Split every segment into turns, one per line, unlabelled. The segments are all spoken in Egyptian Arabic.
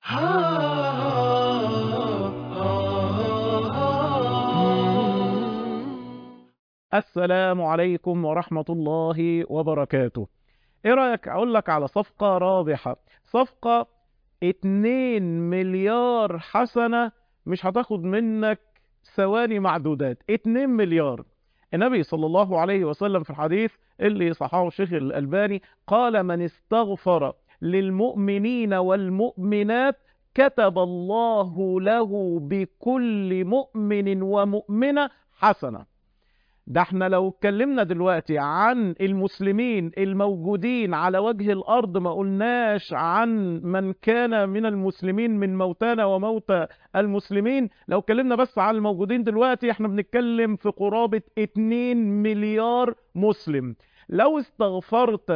السلام عليكم ورحمة الله وبركاته ايه رأيك اقول لك على صفقة رابحة صفقة 2 مليار حسنة مش هتاخد منك ثواني معدودات 2 مليار النبي صلى الله عليه وسلم في الحديث اللي صححه الشيخ الألباني قال من استغفر للمؤمنين والمؤمنات كتب الله له بكل مؤمن ومؤمنة حسنة ده احنا لو اتكلمنا دلوقتي عن المسلمين الموجودين على وجه الارض ما قلناش عن من كان من المسلمين من موتانا وموتى المسلمين لو اتكلمنا بس عن الموجودين دلوقتي احنا بنتكلم في قرابة 2 مليار مسلم لو استغفرت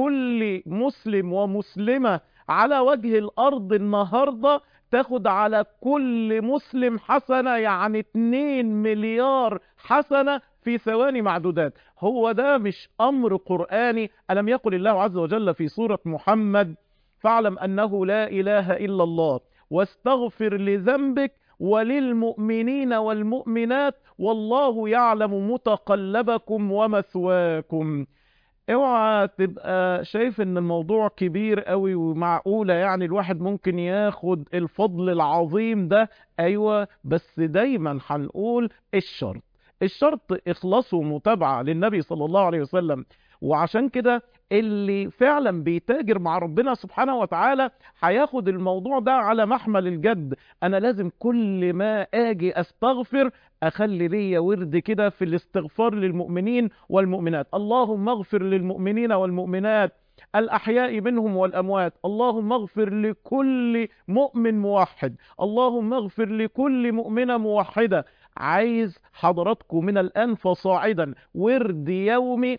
لكل مسلم ومسلمة على وجه الارض النهاردة تاخد على كل مسلم حسنة يعني 2 مليار حسنة في ثواني معدودات هو ده مش أمر قرآني ألم يقل الله عز وجل في سورة محمد فاعلم أنه لا إله إلا الله واستغفر لذنبك وللمؤمنين والمؤمنات والله يعلم متقلبكم ومثواكم اوعى تبقى شايف ان الموضوع كبير قوي ومعقولة يعني الواحد ممكن ياخد الفضل العظيم ده ايوه بس دايما هنقول الشرط الشرط اخلاص ومتابعة للنبي صلى الله عليه وسلم وعشان كده اللي فعلا بيتاجر مع ربنا سبحانه وتعالى هياخد الموضوع ده على محمل الجد انا لازم كل ما اجي استغفر اخلي ليا ورد كده في الاستغفار للمؤمنين والمؤمنات اللهم اغفر للمؤمنين والمؤمنات الأحياء منهم والأموات اللهم اغفر لكل مؤمن موحد اللهم اغفر لكل مؤمنة موحدة عايز حضراتكم من الآن فصاعدا ورد يومي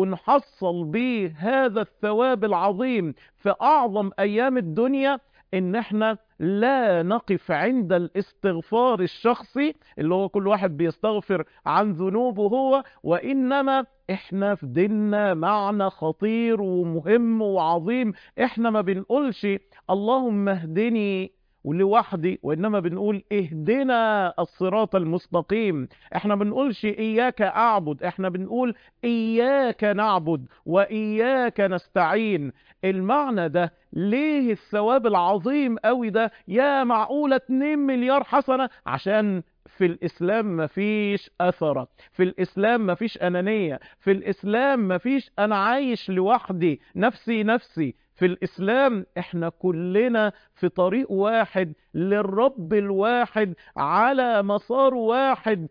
ونحصل به هذا الثواب العظيم في أعظم أيام الدنيا ان احنا لا نقف عند الاستغفار الشخصي اللي هو كل واحد بيستغفر عن ذنوبه هو وانما احنا في ديننا معنى خطير ومهم وعظيم احنا ما بنقولش اللهم اهدني ولوحدي وإنما بنقول اهدنا الصراط المستقيم احنا بنقولش إياك أعبد احنا بنقول إياك نعبد وإياك نستعين المعنى ده ليه الثواب العظيم قوي ده يا معقولة 2 مليار حسنة عشان في الإسلام مفيش أثرة في الإسلام مفيش أنانية في الإسلام مفيش أنا عايش لوحدي نفسي نفسي في الإسلام احنا كلنا في طريق واحد للرب الواحد على مسار واحد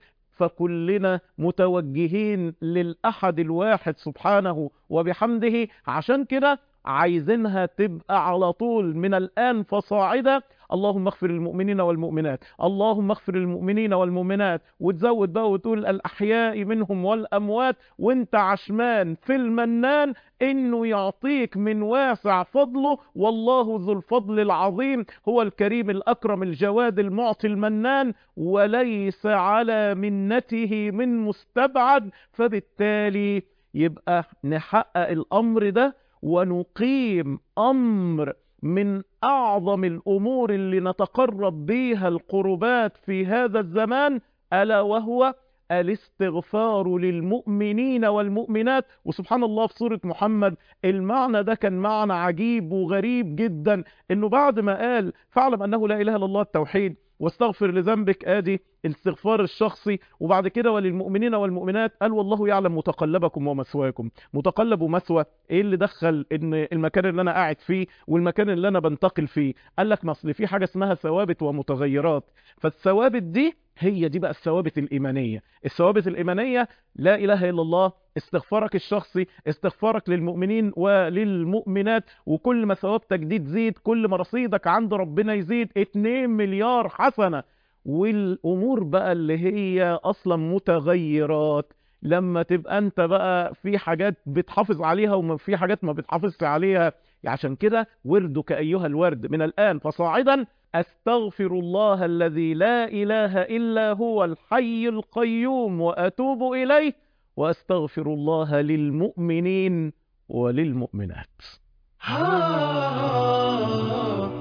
فكلنا متوجهين للأحد الواحد سبحانه وبحمده عشان كده عايزينها تبقى على طول من الآن فصاعدة اللهم اغفر للمؤمنين والمؤمنات اللهم اغفر للمؤمنين والمؤمنات وتزود بقى وتقول الأحياء منهم والأموات وانت عشمان في المنان انه يعطيك من واسع فضله والله ذو الفضل العظيم هو الكريم الأكرم الجواد المعطي المنان وليس على منته من مستبعد فبالتالي يبقى نحقق الأمر ده ونقيم أمر من أعظم الأمور اللي نتقرب بيها القربات في هذا الزمان ألا وهو الاستغفار للمؤمنين والمؤمنات وسبحان الله في سورة محمد المعنى ده كان معنى عجيب وغريب جدا انه بعد ما قال فاعلم انه لا اله الا الله التوحيد واستغفر لذنبك ادي الاستغفار الشخصي وبعد كده وللمؤمنين والمؤمنات قال والله يعلم متقلبكم ومثواكم متقلب ومثوى ايه اللي دخل ان المكان اللي انا قاعد فيه والمكان اللي انا بنتقل فيه قال لك ما اصل في حاجه اسمها ثوابت ومتغيرات فالثوابت دي هي دي بقى الثوابت الإيمانية الثوابت الإيمانية لا إله إلا الله استغفارك الشخصي استغفارك للمؤمنين وللمؤمنات وكل ما ثوابتك دي تزيد كل ما رصيدك عند ربنا يزيد 2 مليار حسنة والأمور بقى اللي هي أصلا متغيرات لما تبقى انت بقى في حاجات بتحافظ عليها وفي حاجات ما بتحافظش عليها عشان كده وردك أيها الورد من الآن فصاعدا أستغفر الله الذي لا إله إلا هو الحي القيوم وأتوب إليه وأستغفر الله للمؤمنين وللمؤمنات